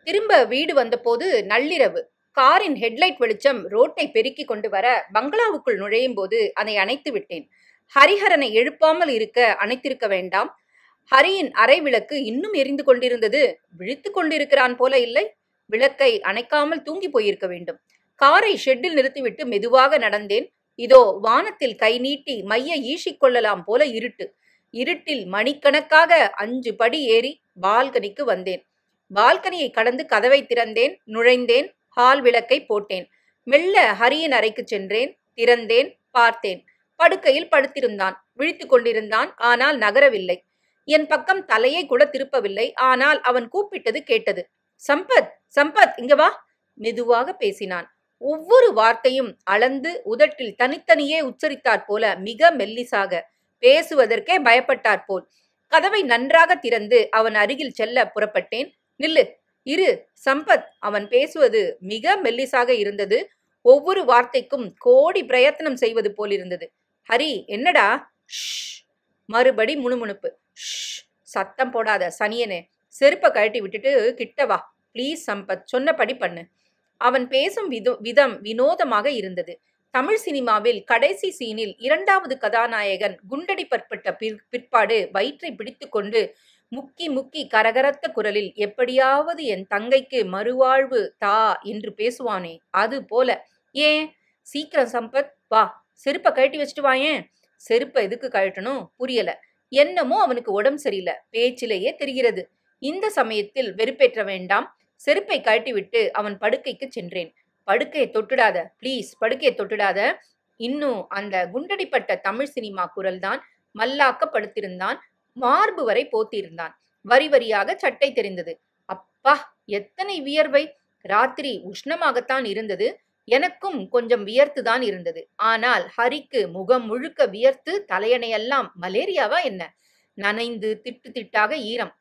திரும்ப வீடு வந்தபோது நள்ளிரவு காரின் ஹெட்லைட் வெளிச்சம் ரோட்டை பெருக்கி கொண்டு வர பங்களாவுக்குள் நுழையும் போது அதை அணைத்து விட்டேன் ஹரிஹரனை எழுப்பாமல் இருக்க அணைத்திருக்க வேண்டாம் ஹரியின் அறை விளக்கு இன்னும் எரிந்து கொண்டிருந்தது விழித்து கொண்டிருக்கிறான் போல இல்லை விளக்கை அணைக்காமல் தூங்கி போயிருக்க வேண்டும் காரை ஷெட்டில் நிறுத்திவிட்டு மெதுவாக நடந்தேன் இதோ வானத்தில் கை நீட்டி மைய ஈசிக் கொள்ளலாம் போல இருட்டு இருட்டில் மணிக்கணக்காக அஞ்சு படி ஏறி பால்கனிக்கு வந்தேன் பால்கனியை கடந்து கதவை திறந்தேன் நுழைந்தேன் ஹால் விளக்கை போட்டேன் மெல்ல ஹரியின் அறைக்கு சென்றேன் திறந்தேன் பார்த்தேன் படுக்கையில் படுத்திருந்தான் விழித்து கொண்டிருந்தான் ஆனால் நகரவில்லை என் பக்கம் தலையை கூட திருப்பவில்லை ஆனால் அவன் கூப்பிட்டது கேட்டது சம்பத் சம்பத் இங்க வா மெதுவாக பேசினான் ஒவ்வொரு வார்த்தையும் அளந்து உதட்டில் தனித்தனியே உச்சரித்தாற் போல மிக மெல்லிசாக பேசுவதற்கே பயப்பட்டாற் போல் கதவை நன்றாக திறந்து அவன் அருகில் செல்ல புறப்பட்டேன் நில்லு இரு சம்பத் அவன் பேசுவது மிக மெல்லிசாக இருந்தது ஒவ்வொரு வார்த்தைக்கும் கோடி பிரயத்தனம் செய்வது போலிருந்தது ஹரி என்னடா ஷ் மறுபடி முணுமுணுப்பு ஷ் சத்தம் போடாத சனியனே செருப்பை கழட்டி விட்டுட்டு கிட்ட வா ப்ளீஸ் சம்பத் சொன்னபடி பண்ணு அவன் பேசும் விதோ விதம் வினோதமாக இருந்தது தமிழ் சினிமாவில் கடைசி சீனில் இரண்டாவது கதாநாயகன் குண்டடிப்பற்பட்ட பிற் பிற்பாடு வயிற்றை பிடித்துக்கொண்டு முக்கி முக்கி கரகரத்த குரலில் எப்படியாவது என் தங்கைக்கு மறுவாழ்வு தா என்று பேசுவானே அது போல ஏன் சீக்கிரம் சம்பத் வா செருப்பை கழட்டி வச்சுட்டு வாயேன் செருப்பை எதுக்கு கழட்டணும் புரியல என்னமோ அவனுக்கு உடம்பு சரியில்லை பேச்சிலேயே தெரிகிறது இந்த சமயத்தில் வெறுப்பேற்ற வேண்டாம் செருப்பை கழட்டிவிட்டு அவன் படுக்கைக்கு சென்றேன் படுக்கையை தொட்டுடாத ப்ளீஸ் படுக்கையை தொட்டுடாத இன்னும் அந்த குண்டடிப்பட்ட தமிழ் சினிமா குரல்தான் மல்லாக்க படுத்திருந்தான் மார்பு வரை போத்திருந்தான் வரி வரியாக சட்டை தெரிந்தது அப்பா எத்தனை வியர்வை ராத்திரி உஷ்ணமாகத்தான் இருந்தது எனக்கும் கொஞ்சம் வியர்த்துதான் இருந்தது ஆனால் ஹரிக்கு முகம் முழுக்க வியர்த்து தலையணையெல்லாம் மலேரியாவா என்ன நனைந்து திட்டு திட்டாக ஈரம்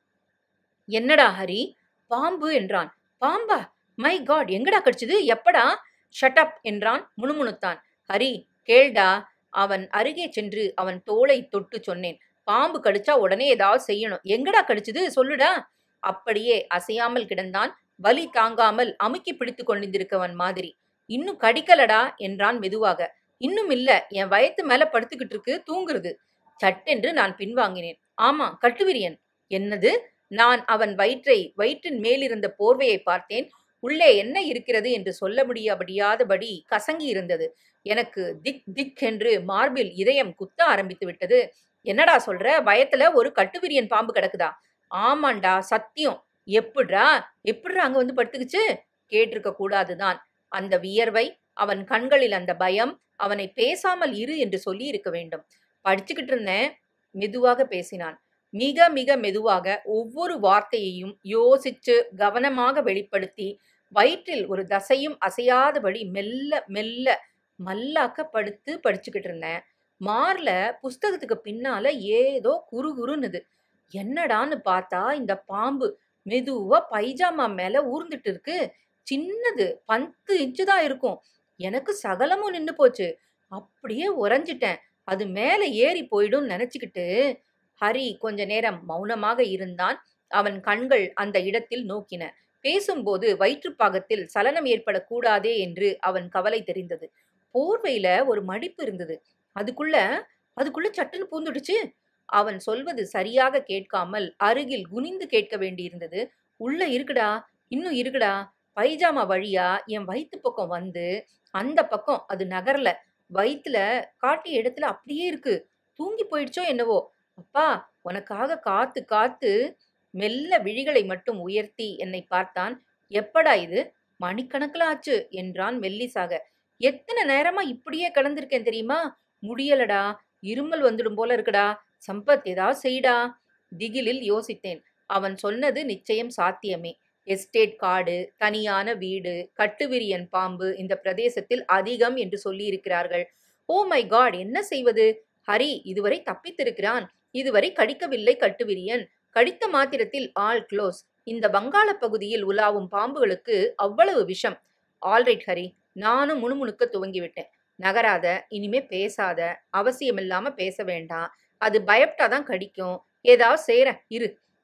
என்னடா ஹரி பாம்பு என்றான் பாம்பா மை காட் எங்கடா கடிச்சது எப்படா ஷட்டப் என்றான் முணுமுணுத்தான் ஹரி கேள்டா அவன் அருகே சென்று அவன் தோளை தொட்டு சொன்னேன் பாம்பு கடிச்சா உடனே ஏதாவது செய்யணும் எங்கடா கடிச்சது சொல்லுடா அப்படியே அசையாமல் கிடந்தான் வலி தாங்காமல் அமுக்கி பிடித்து கொண்டிருக்கவன் மாதிரி இன்னும் கடிக்கலடா என்றான் மெதுவாக இன்னும் இல்ல என் வயத்து மேல படுத்துக்கிட்டு இருக்கு தூங்குறது சட்டென்று நான் பின்வாங்கினேன் ஆமா கட்டுவிரியன் என்னது நான் அவன் வயிற்றை வயிற்றின் மேலிருந்த போர்வையை பார்த்தேன் உள்ளே என்ன இருக்கிறது என்று சொல்ல முடியாபடியாதபடி கசங்கி இருந்தது எனக்கு திக் திக் என்று மார்பில் இதயம் குத்த ஆரம்பித்து விட்டது என்னடா சொல்ற பயத்துல ஒரு கட்டுவிரியன் பாம்பு கிடக்குதா ஆமாண்டா சத்தியம் எப்படிரா எப்படிரா அங்க வந்து படுத்துக்குச்சு கேட்டிருக்க கூடாதுதான் அந்த வியர்வை அவன் கண்களில் அந்த பயம் அவனை பேசாமல் இரு என்று சொல்லி இருக்க வேண்டும் படிச்சுக்கிட்டு இருந்தேன் மெதுவாக பேசினான் மிக மிக மெதுவாக ஒவ்வொரு வார்த்தையையும் யோசிச்சு கவனமாக வெளிப்படுத்தி வயிற்றில் ஒரு தசையும் அசையாதபடி மெல்ல மெல்ல மல்லாக்க படுத்து படிச்சுக்கிட்டு இருந்தேன் மார்ல புஸ்தகத்துக்கு பின்னால ஏதோ குறுகுறுன்னுது என்னடான்னு பார்த்தா இந்த பாம்பு மெதுவா பைஜாமா மேல ஊர்ந்துட்டு இருக்கு சின்னது பத்து இன்ச்சு தான் இருக்கும் எனக்கு சகலமும் நின்னு போச்சு அப்படியே உறைஞ்சிட்டேன் அது மேல ஏறி போயிடும் நினைச்சுக்கிட்டு ஹரி கொஞ்ச நேரம் மௌனமாக இருந்தான் அவன் கண்கள் அந்த இடத்தில் நோக்கின பேசும்போது வயிற்றுப்பாகத்தில் சலனம் ஏற்படக்கூடாதே என்று அவன் கவலை தெரிந்தது போர்வையில ஒரு மடிப்பு இருந்தது அதுக்குள்ள அதுக்குள்ள சட்டுன்னு பூந்துடுச்சு அவன் சொல்வது சரியாக கேட்காமல் அருகில் குனிந்து கேட்க வேண்டியிருந்தது உள்ள இருக்குடா இன்னும் இருக்குடா பைஜாமா வழியா என் வயிற்று பக்கம் வந்து அந்த பக்கம் அது நகரல வயிற்றுல காட்டிய இடத்துல அப்படியே இருக்கு தூங்கி போயிடுச்சோ என்னவோ அப்பா உனக்காக காத்து காத்து மெல்ல விழிகளை மட்டும் உயர்த்தி என்னை பார்த்தான் எப்படா இது மணிக்கணக்கில் ஆச்சு என்றான் மெல்லிசாக எத்தனை நேரமா இப்படியே கிடந்திருக்கேன் தெரியுமா முடியலடா இருமல் வந்துடும் போல இருக்குடா சம்பத் ஏதாவது செய்டா திகிலில் யோசித்தேன் அவன் சொன்னது நிச்சயம் சாத்தியமே எஸ்டேட் காடு தனியான வீடு கட்டுவிரியன் பாம்பு இந்த பிரதேசத்தில் அதிகம் என்று சொல்லி இருக்கிறார்கள் ஓ மை காட் என்ன செய்வது ஹரி இதுவரை தப்பித்திருக்கிறான் இதுவரை கடிக்கவில்லை கட்டுவிரியன் கடித்த மாத்திரத்தில் ஆல் க்ளோஸ் இந்த வங்காள பகுதியில் உலாவும் பாம்புகளுக்கு அவ்வளவு விஷம் ஆல்ரைட் ஹரி நானும் முணுமுணுக்க துவங்கிவிட்டேன் நகராத இனிமே பேசாத அவசியமில்லாம பேச வேண்டாம் அது பயப்பட்டாதான் கடிக்கும் ஏதாவது செய்யற இரு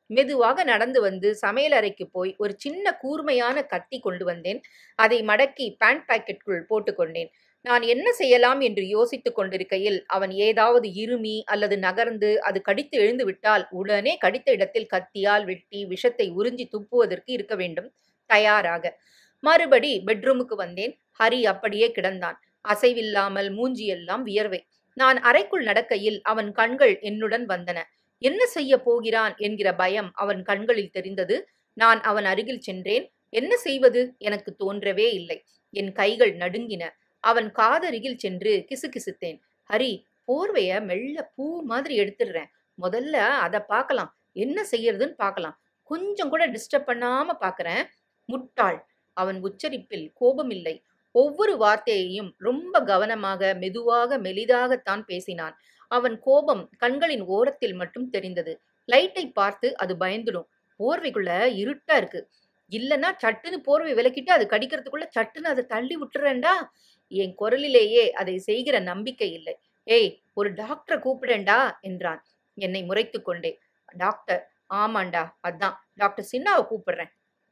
மெதுவாக நடந்து வந்து சமையலறைக்கு போய் ஒரு சின்ன கூர்மையான கத்தி கொண்டு வந்தேன் அதை மடக்கி பேண்ட் பாக்கெட்டுக்குள் போட்டுக்கொண்டேன் நான் என்ன செய்யலாம் என்று யோசித்துக் கொண்டிருக்கையில் அவன் ஏதாவது இருமி அல்லது நகர்ந்து அது கடித்து எழுந்து விட்டால் உடனே கடித்த இடத்தில் கத்தியால் வெட்டி விஷத்தை உறிஞ்சி துப்புவதற்கு இருக்க வேண்டும் தயாராக மறுபடி பெட்ரூமுக்கு வந்தேன் ஹரி அப்படியே கிடந்தான் அசைவில்லாமல் மூஞ்சியெல்லாம் வியர்வை நான் அறைக்குள் நடக்கையில் அவன் கண்கள் என்னுடன் வந்தன என்ன செய்ய போகிறான் என்கிற பயம் அவன் கண்களில் தெரிந்தது நான் அவன் அருகில் சென்றேன் என்ன செய்வது எனக்கு தோன்றவே இல்லை என் கைகள் நடுங்கின அவன் காதருகில் சென்று கிசுகிசுத்தேன் ஹரி போர்வைய மெல்ல பூ மாதிரி எடுத்துடுறேன் முதல்ல அதை பார்க்கலாம் என்ன செய்யறதுன்னு பார்க்கலாம் கொஞ்சம் கூட டிஸ்டர்ப் பண்ணாம பார்க்கறேன் முட்டாள் அவன் உச்சரிப்பில் கோபமில்லை ஒவ்வொரு வார்த்தையையும் ரொம்ப கவனமாக மெதுவாக மெலிதாகத்தான் பேசினான் அவன் கோபம் கண்களின் ஓரத்தில் மட்டும் தெரிந்தது லைட்டை பார்த்து அது பயந்துடும் போர்வைக்குள்ள இருட்டா இருக்கு இல்லைன்னா சட்டுன்னு போர்வை விலக்கிட்டு அது கடிக்கிறதுக்குள்ள சட்டுன்னு அதை தள்ளி விட்டுறேன்டா என் குரலிலேயே அதை செய்கிற நம்பிக்கை இல்லை ஏய் ஒரு டாக்டரை கூப்பிடேன்டா என்றான் என்னை முறைத்து கொண்டே டாக்டர் ஆமாண்டா அதான் டாக்டர் சின்னாவை கூப்பிடுறேன்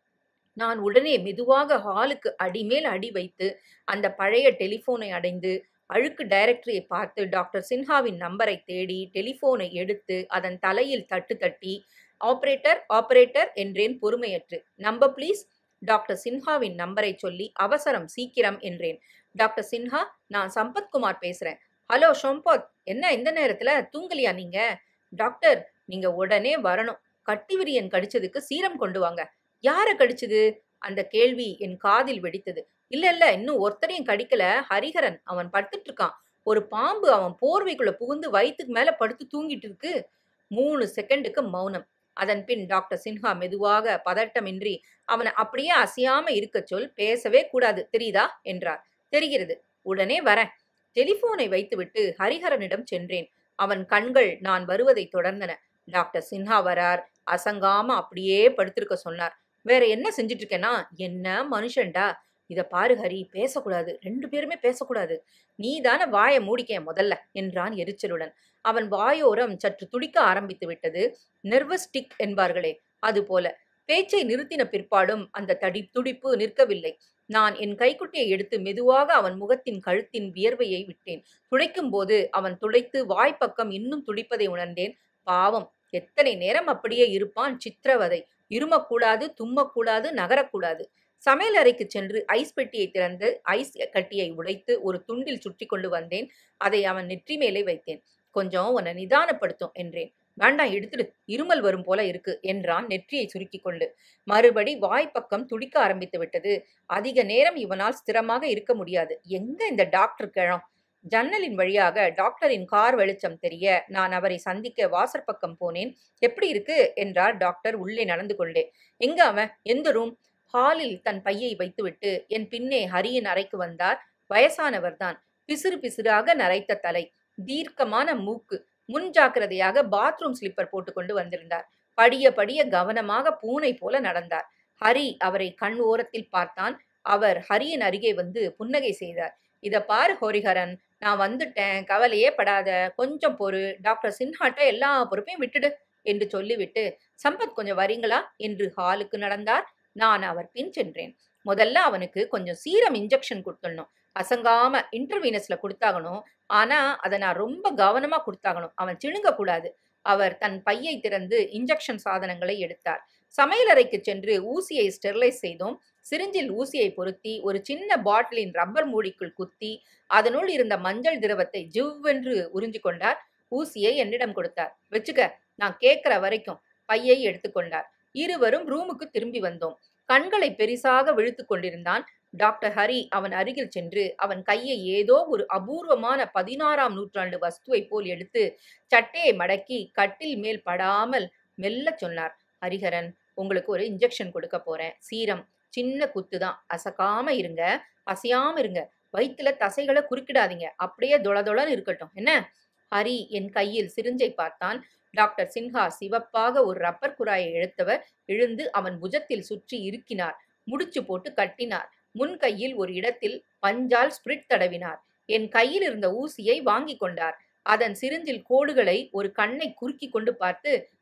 நான் உடனே மெதுவாக ஹாலுக்கு அடிமேல் அடி வைத்து அந்த பழைய டெலிஃபோனை அடைந்து அழுக்கு டைரக்டரியை பார்த்து டாக்டர் சின்ஹாவின் நம்பரை தேடி டெலிஃபோனை எடுத்து அதன் தலையில் தட்டு தட்டி ஆபரேட்டர் ஆபரேட்டர் என்றேன் பொறுமையற்று நம்ப ப்ளீஸ் டாக்டர் சின்ஹாவின் நம்பரை சொல்லி அவசரம் சீக்கிரம் என்றேன் டாக்டர் சின்ஹா நான் சம்பத்குமார் பேசுறேன் ஹலோ ஷோம்பத் என்ன இந்த நேரத்துல தூங்கலையா நீங்க டாக்டர் நீங்க உடனே வரணும் கட்டிவிரியன் கடிச்சதுக்கு சீரம் கொண்டு வாங்க யார கடிச்சது அந்த கேள்வி என் காதில் வெடித்தது இல்ல இல்ல இன்னும் ஒருத்தரையும் கடிக்கல ஹரிஹரன் அவன் படுத்துட்டு இருக்கான் ஒரு பாம்பு அவன் போர்வைக்குள்ள புகுந்து வயிற்றுக்கு மேல படுத்து தூங்கிட்டு இருக்கு மூணு செகண்டுக்கு மௌனம் அதன் பின் டாக்டர் சின்ஹா மெதுவாக பதட்டமின்றி அவனை அப்படியே அசையாம இருக்க சொல் பேசவே கூடாது தெரியுதா என்றார் தெரிகிறது உடனே வரேன் டெலிபோனை வைத்துவிட்டு ஹரிஹரனிடம் சென்றேன் அவன் கண்கள் நான் வருவதை தொடர்ந்தன டாக்டர் சின்ஹா வரார் அசங்காம அப்படியே படுத்திருக்க சொன்னார் வேற என்ன செஞ்சுட்டு இருக்கேன்னா என்ன மனுஷன்டா இத பாரு ஹரி பேசக்கூடாது ரெண்டு பேருமே பேசக்கூடாது நீ தானே வாயை மூடிக்க முதல்ல என்றான் எரிச்சலுடன் அவன் வாயோரம் சற்று துடிக்க ஆரம்பித்து விட்டது நெர்வஸ் டிக் என்பார்களே அதுபோல பேச்சை நிறுத்தின பிற்பாடும் அந்த தடி துடிப்பு நிற்கவில்லை நான் என் கைக்குட்டியை எடுத்து மெதுவாக அவன் முகத்தின் கழுத்தின் வியர்வையை விட்டேன் துடைக்கும் போது அவன் துடைத்து வாய்ப்பக்கம் இன்னும் துடிப்பதை உணர்ந்தேன் பாவம் எத்தனை நேரம் அப்படியே இருப்பான் சித்திரவதை இருமக்கூடாது தும்மக்கூடாது நகரக்கூடாது சமையல் அறைக்கு சென்று ஐஸ் பெட்டியை திறந்து ஐஸ் கட்டியை உடைத்து ஒரு துண்டில் சுற்றி கொண்டு வந்தேன் அதை அவன் நெற்றி மேலே வைத்தேன் கொஞ்சம் உன்னை நிதானப்படுத்தும் என்றேன் வேண்டாம் எடுத்துடு இருமல் வரும் போல இருக்கு என்றான் நெற்றியை சுருக்கி கொண்டு மறுபடி வாய்ப்பக்கம் துடிக்க ஆரம்பித்து விட்டது அதிக நேரம் இவனால் ஸ்திரமாக இருக்க முடியாது எங்க இந்த டாக்டர் கிழம் ஜன்னலின் வழியாக டாக்டரின் கார் வெளிச்சம் தெரிய நான் அவரை சந்திக்க வாசற்பக்கம் போனேன் எப்படி இருக்கு என்றார் டாக்டர் உள்ளே நடந்து கொண்டே எங்க அவன் எந்த ரூம் ஹாலில் தன் பையை வைத்துவிட்டு என் பின்னே ஹரியின் அறைக்கு வந்தார் வயசானவர்தான் பிசிறு பிசிறாக நரைத்த தலை தீர்க்கமான மூக்கு முன் ஜாக்கிரதையாக பாத்ரூம் ஸ்லிப்பர் போட்டுக்கொண்டு வந்திருந்தார் படிய படிய கவனமாக பூனை போல நடந்தார் ஹரி அவரை கண் ஓரத்தில் பார்த்தான் அவர் ஹரியின் அருகே வந்து புன்னகை செய்தார் இத பாரு ஹோரிஹரன் நான் வந்துட்டேன் கவலையே படாத கொஞ்சம் பொறு டாக்டர் சின்ஹாட்ட எல்லா பொறுப்பையும் விட்டுடு என்று சொல்லிவிட்டு சம்பத் கொஞ்சம் வரீங்களா என்று ஹாலுக்கு நடந்தார் நான் அவர் பின் சென்றேன் முதல்ல அவனுக்கு கொஞ்சம் சீரம் இன்ஜெக்ஷன் கொடுத்துடணும் அசங்காம இன்டர்வீனஸ்ல கொடுத்தாகணும் ஆனா அதை நான் ரொம்ப கவனமா கொடுத்தாகணும் அவன் சிணுங்க கூடாது அவர் தன் பையை திறந்து இன்ஜெக்ஷன் சாதனங்களை எடுத்தார் சமையலறைக்கு சென்று ஊசியை ஸ்டெர்லைஸ் செய்தோம் சிரிஞ்சில் ஊசியை பொருத்தி ஒரு சின்ன பாட்டிலின் ரப்பர் மூடிக்குள் குத்தி அதனுள் இருந்த மஞ்சள் திரவத்தை ஜிவ்வென்று உறிஞ்சி கொண்டார் ஊசியை என்னிடம் கொடுத்தார் வச்சுக்க நான் கேட்கிற வரைக்கும் பையை எடுத்துக்கொண்டார் இருவரும் ரூமுக்கு திரும்பி வந்தோம் கண்களை பெரிசாக விழுத்து கொண்டிருந்தான் டாக்டர் ஹரி அவன் அருகில் சென்று அவன் கையை ஏதோ ஒரு அபூர்வமான பதினாறாம் நூற்றாண்டு வஸ்துவை போல் எடுத்து சட்டையை மடக்கி கட்டில் மேல் படாமல் மெல்ல சொன்னார் ஹரிஹரன் உங்களுக்கு ஒரு இன்ஜெக்ஷன் கொடுக்க போறேன் சீரம் சின்ன குத்து தான் அசக்காம இருங்க அசையாம இருங்க வயிற்றுல தசைகளை குறுக்கிடாதீங்க அப்படியே தொளதொளன்னு இருக்கட்டும் என்ன ஹரி என் கையில் சிரிஞ்சை பார்த்தான் டாக்டர் சின்ஹா சிவப்பாக ஒரு ரப்பர் குழாயை இழுத்தவர் எழுந்து அவன் புஜத்தில் சுற்றி இறுக்கினார் முடிச்சு போட்டு கட்டினார் முன் கையில் ஒரு இடத்தில் பஞ்சால் ஸ்பிரிட் தடவினார் என் கையில் இருந்த ஊசியை வாங்கி கொண்டார் அதன் சிரிஞ்சில் கோடுகளை ஒரு கண்ணை குறுக்கி கொண்டு பார்த்து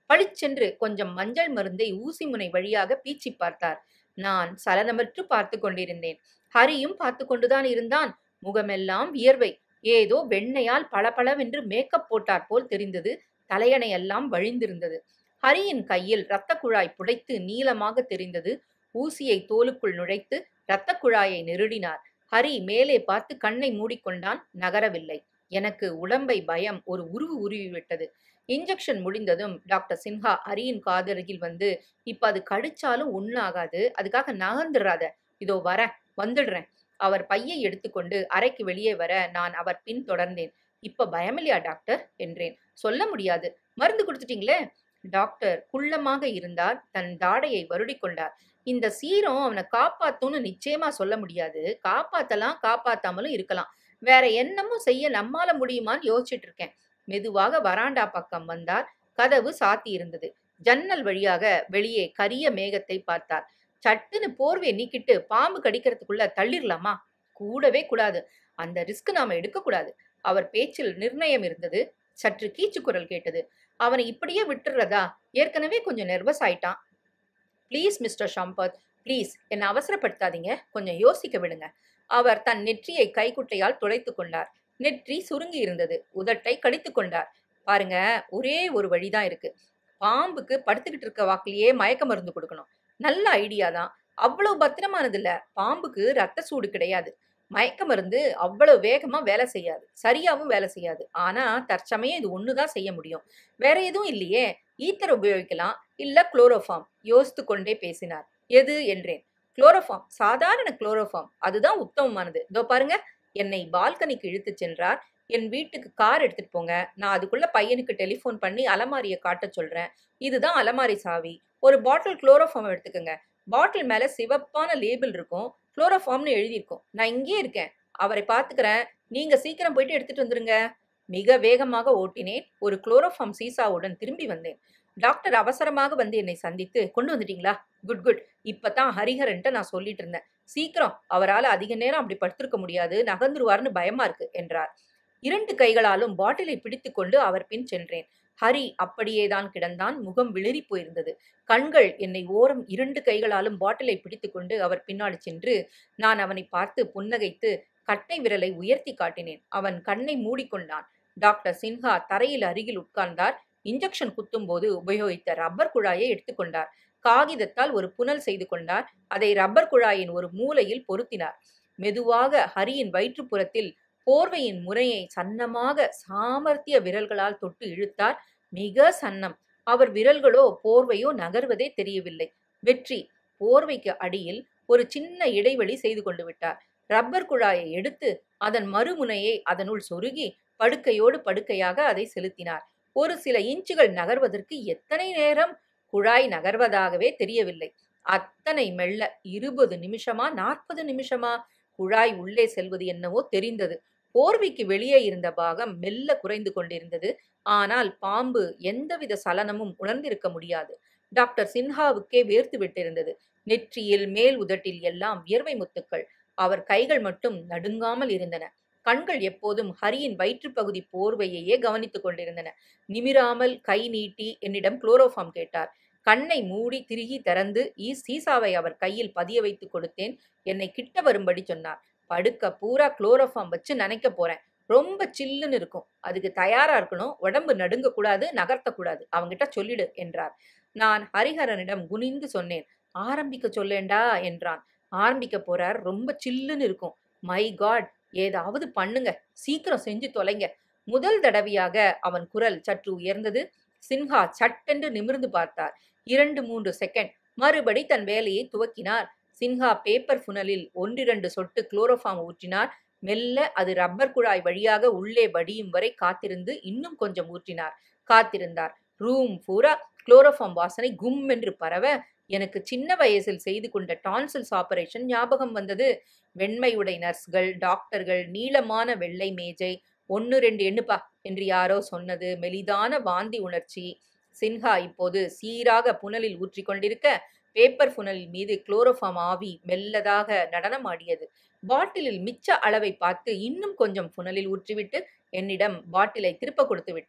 பளிச்சென்று கொஞ்சம் மஞ்சள் மருந்தை ஊசி முனை வழியாக பீச்சி பார்த்தார் நான் சலனமற்று பார்த்து கொண்டிருந்தேன் ஹரியும் பார்த்து கொண்டுதான் இருந்தான் முகமெல்லாம் வியர்வை ஏதோ வெண்ணையால் பளபளவென்று மேக்கப் போட்டாற் போல் தெரிந்தது தலையணை எல்லாம் வழிந்திருந்தது ஹரியின் கையில் இரத்த குழாய் புடைத்து நீளமாக தெரிந்தது ஊசியை தோலுக்குள் நுழைத்து இரத்த குழாயை நெருடினார் ஹரி மேலே பார்த்து கண்ணை மூடிக்கொண்டான் நகரவில்லை எனக்கு உடம்பை பயம் ஒரு உருவு உருவி விட்டது இன்ஜெக்ஷன் முடிந்ததும் டாக்டர் சின்ஹா ஹரியின் காதருகில் வந்து இப்ப அது கடிச்சாலும் ஒண்ணாகாது அதுக்காக நகர்ந்துடாத இதோ வர வந்துடுறேன் அவர் பையை எடுத்துக்கொண்டு அறைக்கு வெளியே வர நான் அவர் பின் தொடர்ந்தேன் இப்ப பயமில்லையா டாக்டர் என்றேன் சொல்ல முடியாது மருந்து கொடுத்துட்டீங்களே டாக்டர் குள்ளமாக இருந்தார் தன் தாடையை வருடி கொண்டார் இந்த சீரம் அவனை காப்பாத்தும்னு நிச்சயமா சொல்ல முடியாது காப்பாத்தலாம் காப்பாத்தாமலும் இருக்கலாம் வேற என்னமும் செய்ய நம்மால முடியுமான்னு யோசிச்சுட்டு இருக்கேன் மெதுவாக வராண்டா பக்கம் வந்தார் கதவு சாத்தி இருந்தது ஜன்னல் வழியாக வெளியே கரிய மேகத்தை பார்த்தார் சட்டுன்னு போர்வையை நீக்கிட்டு பாம்பு கடிக்கிறதுக்குள்ள தள்ளிரலாமா கூடவே கூடாது அந்த ரிஸ்க் நாம எடுக்கக்கூடாது அவர் பேச்சில் நிர்ணயம் இருந்தது சற்று கீச்சு குரல் கேட்டது அவனை இப்படியே விட்டுறதா ஏற்கனவே கொஞ்சம் நெர்வஸ் ஆயிட்டான் ப்ளீஸ் மிஸ்டர் ஷம்பத் ப்ளீஸ் என்னை அவசரப்படுத்தாதீங்க கொஞ்சம் யோசிக்க விடுங்க அவர் தன் நெற்றியை கைக்குட்டையால் துடைத்து கொண்டார் நெற்றி சுருங்கி இருந்தது உதட்டை கடித்து கொண்டார் பாருங்க ஒரே ஒரு வழிதான் இருக்கு பாம்புக்கு படுத்துக்கிட்டு இருக்க வாக்கிலேயே மயக்க மருந்து கொடுக்கணும் நல்ல ஐடியா தான் அவ்வளவு பத்திரமானது இல்ல பாம்புக்கு ரத்த சூடு கிடையாது மயக்க மருந்து அவ்வளவு வேகமா வேலை செய்யாது சரியாவும் வேலை செய்யாது ஆனா தற்சமயம் இது ஒண்ணுதான் செய்ய முடியும் வேற எதுவும் இல்லையே ஈத்தர் உபயோகிக்கலாம் இல்ல குளோரோஃபார்ம் யோசித்து கொண்டே பேசினார் எது என்றேன் குளோரோஃபார்ம் சாதாரண குளோரோஃபார்ம் அதுதான் உத்தமமானது இதோ பாருங்க என்னை பால்கனிக்கு இழுத்துச் சென்றார் என் வீட்டுக்கு கார் எடுத்துட்டு போங்க நான் அதுக்குள்ள பையனுக்கு டெலிஃபோன் பண்ணி அலமாரியை காட்டச் சொல்றேன் இதுதான் அலமாரி சாவி ஒரு பாட்டில் குளோரோஃபார்ம் எடுத்துக்கோங்க பாட்டில் மேல சிவப்பான லேபிள் இருக்கும் குளோரோஃபார்ம்னு எழுதியிருக்கும் நான் இங்கே இருக்கேன் அவரை பார்த்துக்கிறேன் நீங்க சீக்கிரம் போயிட்டு எடுத்துட்டு வந்துருங்க மிக வேகமாக ஓட்டினேன் ஒரு குளோரோஃபார்ம் சீசாவுடன் திரும்பி வந்தேன் டாக்டர் அவசரமாக வந்து என்னை சந்தித்து கொண்டு வந்துட்டீங்களா குட் குட் இப்பதான் ஹரிஹரன்ட்ட நான் சொல்லிட்டு இருந்தேன் சீக்கிரம் அவரால் அதிக நேரம் அப்படி படுத்திருக்க முடியாது நகர்ந்துருவார்னு பயமா இருக்கு என்றார் இரண்டு கைகளாலும் பாட்டிலை பிடித்துக்கொண்டு அவர் பின் சென்றேன் ஹரி அப்படியேதான் கிடந்தான் முகம் விளிரி போயிருந்தது கண்கள் என்னை ஓரம் இரண்டு கைகளாலும் பாட்டிலை பிடித்துக்கொண்டு அவர் பின்னால் சென்று நான் அவனை பார்த்து புன்னகைத்து கட்டை விரலை உயர்த்தி காட்டினேன் அவன் கண்ணை மூடிக்கொண்டான் டாக்டர் சின்ஹா தரையில் அருகில் உட்கார்ந்தார் இன்ஜெக்ஷன் குத்தும் போது உபயோகித்த ரப்பர் குழாயை எடுத்துக்கொண்டார் காகிதத்தால் ஒரு புனல் செய்து கொண்டார் அதை ரப்பர் குழாயின் ஒரு மூலையில் பொருத்தினார் மெதுவாக ஹரியின் வயிற்றுப்புறத்தில் போர்வையின் முறையை சன்னமாக சாமர்த்திய விரல்களால் தொட்டு இழுத்தார் மிக சன்னம் அவர் விரல்களோ போர்வையோ நகர்வதே தெரியவில்லை வெற்றி போர்வைக்கு அடியில் ஒரு சின்ன இடைவெளி செய்து கொண்டு விட்டார் ரப்பர் குழாயை எடுத்து அதன் மறுமுனையை அதனுள் சொருகி படுக்கையோடு படுக்கையாக அதை செலுத்தினார் ஒரு சில இன்ச்சுகள் நகர்வதற்கு எத்தனை நேரம் குழாய் நகர்வதாகவே தெரியவில்லை அத்தனை மெல்ல இருபது நிமிஷமா நாற்பது நிமிஷமா குழாய் உள்ளே செல்வது என்னவோ தெரிந்தது போர்வைக்கு வெளியே இருந்த பாகம் மெல்ல குறைந்து கொண்டிருந்தது ஆனால் பாம்பு எந்தவித சலனமும் உணர்ந்திருக்க முடியாது டாக்டர் சின்ஹாவுக்கே வேர்த்து விட்டிருந்தது நெற்றியில் மேல் உதட்டில் எல்லாம் வியர்வை முத்துக்கள் அவர் கைகள் மட்டும் நடுங்காமல் இருந்தன கண்கள் எப்போதும் ஹரியின் வயிற்றுப்பகுதி போர்வையையே கவனித்துக் கொண்டிருந்தன நிமிராமல் கை நீட்டி என்னிடம் குளோரோஃபார்ம் கேட்டார் கண்ணை மூடி திருகி திறந்து ஈ சீசாவை அவர் கையில் பதிய வைத்து கொடுத்தேன் என்னை கிட்ட வரும்படி சொன்னார் படுக்க பூரா குளோரோஃபார்ம் வச்சு நினைக்க போறேன் ரொம்ப சில்லுன்னு இருக்கும் அதுக்கு தயாரா இருக்கணும் உடம்பு நடுங்க கூடாது நகர்த்த கூடாது அவங்கிட்ட சொல்லிடு என்றார் நான் ஹரிஹரனிடம் குனிந்து சொன்னேன் ஆரம்பிக்க சொல்லேண்டா என்றான் ஆரம்பிக்க போறார் ரொம்ப சில்லுன்னு இருக்கும் மை காட் ஏதாவது பண்ணுங்க சீக்கிரம் செஞ்சு தொலைங்க முதல் தடவையாக அவன் குரல் சற்று உயர்ந்தது சின்ஹா சட்டென்று நிமிர்ந்து பார்த்தார் இரண்டு மூன்று செகண்ட் மறுபடி தன் வேலையை துவக்கினார் சின்ஹா பேப்பர் புனலில் ஒன்றிரண்டு சொட்டு குளோரோஃபார்ம் ஊற்றினார் மெல்ல அது ரப்பர் குழாய் வழியாக உள்ளே வடியும் வரை காத்திருந்து இன்னும் கொஞ்சம் ஊற்றினார் காத்திருந்தார் ரூம் பூரா குளோரோஃபார்ம் வாசனை கும் என்று பரவ எனக்கு சின்ன வயசில் செய்து கொண்ட டான்சில்ஸ் ஆபரேஷன் ஞாபகம் வந்தது வெண்மையுடை நர்ஸ்கள் டாக்டர்கள் நீளமான வெள்ளை மேஜை ஒன்று ரெண்டு எண்ணுப்பா என்று யாரோ சொன்னது மெலிதான வாந்தி உணர்ச்சி சின்ஹா இப்போது சீராக புனலில் ஊற்றிக் கொண்டிருக்க பேப்பர் புனலில் மீது குளோரோஃபார்ம் ஆவி மெல்லதாக நடனமாடியது பாட்டிலில் மிச்ச அளவை பார்த்து இன்னும் கொஞ்சம் புனலில் ஊற்றிவிட்டு என்னிடம் பாட்டிலை திருப்ப கொடுத்து விட்டார்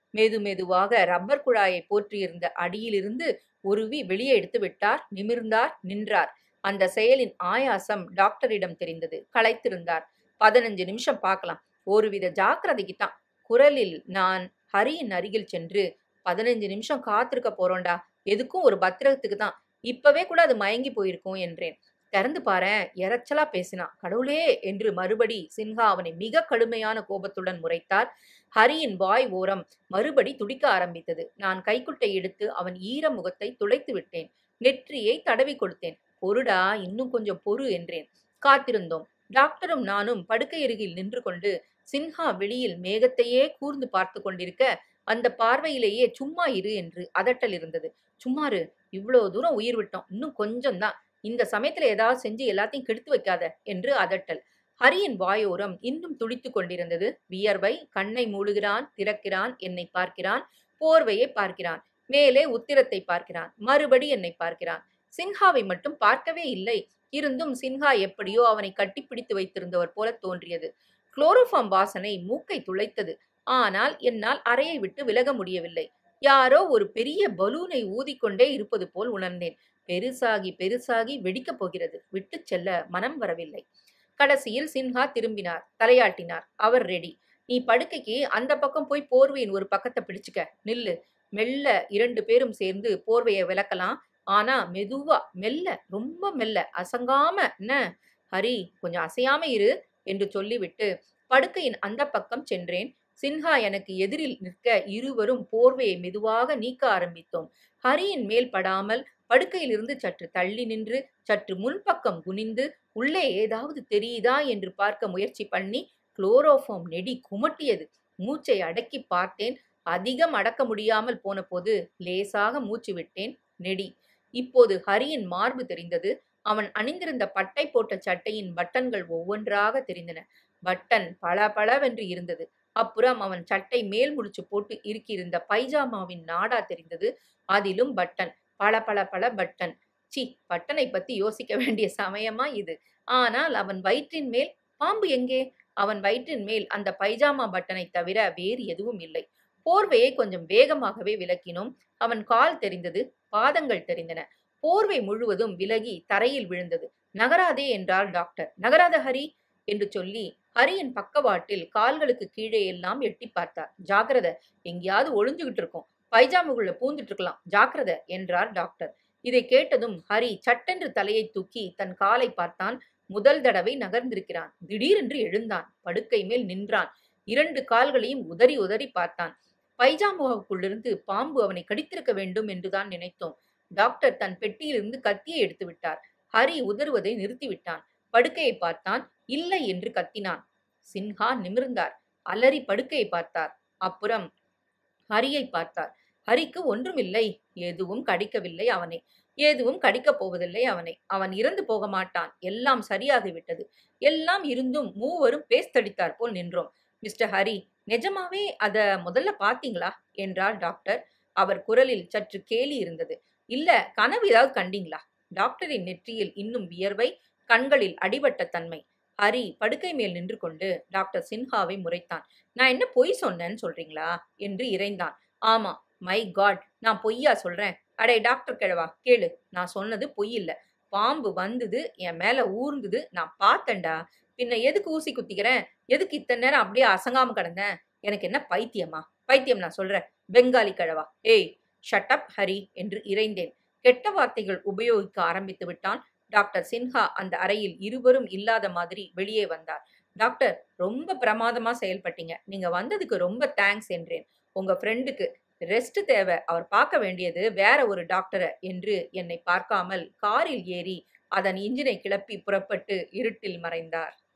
மெது மெதுவாக ரப்பர் குழாயை போற்றியிருந்த அடியிலிருந்து உருவி வெளியே எடுத்து விட்டார் நிமிர்ந்தார் நின்றார் அந்த செயலின் ஆயாசம் டாக்டரிடம் தெரிந்தது களைத்திருந்தார் பதினஞ்சு நிமிஷம் பார்க்கலாம் ஒருவித ஜாக்கிரதைக்கு தான் குரலில் நான் ஹரியின் அருகில் சென்று பதினஞ்சு நிமிஷம் காத்திருக்க போறோம்டா எதுக்கும் ஒரு பத்திரத்துக்கு தான் இப்பவே கூட அது மயங்கி போயிருக்கும் என்றேன் திறந்து பாரேன் எரச்சலா பேசினான் கடவுளே என்று மறுபடி சின்ஹா அவனை மிக கடுமையான கோபத்துடன் முறைத்தார் ஹரியின் வாய் ஓரம் மறுபடி துடிக்க ஆரம்பித்தது நான் கைக்குட்டை எடுத்து அவன் ஈர முகத்தை துளைத்து விட்டேன் நெற்றியை தடவி கொடுத்தேன் பொறுடா இன்னும் கொஞ்சம் பொறு என்றேன் காத்திருந்தோம் டாக்டரும் நானும் படுக்கை அருகில் நின்று கொண்டு சின்ஹா வெளியில் மேகத்தையே கூர்ந்து பார்த்து கொண்டிருக்க அந்த பார்வையிலேயே சும்மா இரு என்று அதட்டல் இருந்தது சும்மாரு இவ்வளோ தூரம் உயிர் விட்டோம் இன்னும் கொஞ்சம் தான் இந்த சமயத்துல ஏதாவது செஞ்சு எல்லாத்தையும் கெடுத்து வைக்காத என்று அதட்டல் ஹரியின் வாயோரம் இன்னும் துடித்து கொண்டிருந்தது வியர்வை கண்ணை மூடுகிறான் திறக்கிறான் என்னை பார்க்கிறான் போர்வையை பார்க்கிறான் மேலே உத்திரத்தை பார்க்கிறான் மறுபடி என்னை பார்க்கிறான் சின்ஹாவை மட்டும் பார்க்கவே இல்லை இருந்தும் சின்ஹா எப்படியோ அவனை கட்டிப்பிடித்து வைத்திருந்தவர் போல தோன்றியது குளோரோஃபார்ம் வாசனை மூக்கை துளைத்தது ஆனால் என்னால் அறையை விட்டு விலக முடியவில்லை யாரோ ஒரு பெரிய பலூனை ஊதிக்கொண்டே இருப்பது போல் உணர்ந்தேன் பெருசாகி பெருசாகி வெடிக்கப் போகிறது விட்டுச் செல்ல மனம் வரவில்லை கடைசியில் சின்ஹா திரும்பினார் தலையாட்டினார் அவர் ரெடி நீ படுக்கைக்கு அந்த பக்கம் போய் போர்வையின் ஒரு பக்கத்தை பிடிச்சுக்க நில்லு மெல்ல இரண்டு பேரும் சேர்ந்து போர்வையை விளக்கலாம் ஆனா மெதுவா மெல்ல ரொம்ப மெல்ல அசங்காம என்ன ஹரி கொஞ்சம் அசையாம இரு என்று சொல்லிவிட்டு படுக்கையின் அந்த பக்கம் சென்றேன் சின்ஹா எனக்கு எதிரில் நிற்க இருவரும் போர்வையை மெதுவாக நீக்க ஆரம்பித்தோம் ஹரியின் மேல் படாமல் படுக்கையிலிருந்து சற்று தள்ளி நின்று சற்று முன்பக்கம் குனிந்து உள்ளே ஏதாவது தெரியுதா என்று பார்க்க முயற்சி பண்ணி குளோரோஃபார்ம் நெடி குமட்டியது மூச்சை அடக்கி பார்த்தேன் அதிகம் அடக்க முடியாமல் போன போது லேசாக மூச்சு விட்டேன் நெடி இப்போது ஹரியின் மார்பு தெரிந்தது அவன் அணிந்திருந்த பட்டை போட்ட சட்டையின் பட்டன்கள் ஒவ்வொன்றாக தெரிந்தன பட்டன் பளபளவென்று இருந்தது அப்புறம் அவன் சட்டை மேல் முடிச்சு போட்டு இருக்கியிருந்த பைஜாமாவின் நாடா தெரிந்தது அதிலும் பட்டன் பல பல பல பட்டன் சி பட்டனை பத்தி யோசிக்க வேண்டிய சமயமா இது ஆனால் அவன் வயிற்றின் மேல் பாம்பு எங்கே அவன் வயிற்றின் மேல் அந்த பைஜாமா பட்டனை தவிர வேறு எதுவும் இல்லை போர்வையை கொஞ்சம் வேகமாகவே விலக்கினோம் அவன் கால் தெரிந்தது பாதங்கள் தெரிந்தன போர்வை முழுவதும் விலகி தரையில் விழுந்தது நகராதே என்றார் டாக்டர் நகராத ஹரி என்று சொல்லி ஹரியின் பக்கவாட்டில் கால்களுக்கு கீழே எல்லாம் எட்டி பார்த்தார் ஜாக்கிரத எங்கேயாவது ஒளிஞ்சுகிட்டு இருக்கும் பைஜாமுக்குள்ள பூந்துட்டு இருக்கலாம் ஜாக்கிரத என்றார் டாக்டர் இதை கேட்டதும் ஹரி சட்டென்று தலையை தூக்கி தன் காலை பார்த்தான் முதல் தடவை நகர்ந்திருக்கிறான் திடீரென்று எழுந்தான் படுக்கை மேல் நின்றான் இரண்டு கால்களையும் உதறி உதறி பார்த்தான் பைஜாமுவுக்குள்ளிருந்து பாம்பு அவனை கடித்திருக்க வேண்டும் என்றுதான் நினைத்தோம் டாக்டர் தன் பெட்டியிலிருந்து கத்தியை எடுத்து விட்டார் ஹரி உதறுவதை நிறுத்திவிட்டான் படுக்கையை பார்த்தான் இல்லை என்று கத்தினான் சின்ஹா நிமிர்ந்தார் அலறி படுக்கையை பார்த்தார் அப்புறம் ஹரியை பார்த்தார் ஹரிக்கு ஒன்றுமில்லை எதுவும் கடிக்கவில்லை அவனை எதுவும் கடிக்கப் போவதில்லை அவனை அவன் இறந்து போக மாட்டான் எல்லாம் சரியாகிவிட்டது எல்லாம் இருந்தும் மூவரும் பேஸ்தடித்தார் போல் நின்றோம் மிஸ்டர் ஹரி நிஜமாவே அத முதல்ல பாத்தீங்களா என்றார் டாக்டர் அவர் குரலில் சற்று கேலி இருந்தது இல்ல கனவு ஏதாவது கண்டீங்களா டாக்டரின் நெற்றியில் இன்னும் வியர்வை கண்களில் அடிபட்ட தன்மை ஹரி படுக்கை மேல் நின்று கொண்டு டாக்டர் சின்ஹாவை முறைத்தான் நான் என்ன பொய் சொன்னேன்னு சொல்றீங்களா என்று இறைந்தான் ஆமா மை காட் நான் பொய்யா சொல்றேன் அடே டாக்டர் கிழவா கேளு நான் சொன்னது பொய் இல்ல பாம்பு வந்தது என் மேல ஊர்ந்தது நான் பார்த்தேன்டா பின்ன எதுக்கு ஊசி குத்திக்கிறேன் எதுக்கு இத்தனை நேரம் அப்படியே அசங்காம கிடந்தேன் எனக்கு என்ன பைத்தியமா பைத்தியம் நான் சொல்றேன் பெங்காலி கிழவா ஏய் ஷட் அப் ஹரி என்று இறைந்தேன் கெட்ட வார்த்தைகள் உபயோகிக்க ஆரம்பித்து விட்டான் டாக்டர் சின்ஹா அந்த அறையில் இருவரும் இல்லாத மாதிரி வெளியே வந்தார் டாக்டர் ரொம்ப பிரமாதமா செயல்பட்டீங்க நீங்க வந்ததுக்கு ரொம்ப தேங்க்ஸ் என்றேன் உங்க ஃப்ரெண்டுக்கு ரெஸ்ட் தேவை அவர் பார்க்க வேண்டியது வேற ஒரு டாக்டரை என்று என்னை பார்க்காமல் காரில் ஏறி அதன் இன்ஜினை கிளப்பி புறப்பட்டு இருட்டில் மறைந்தார்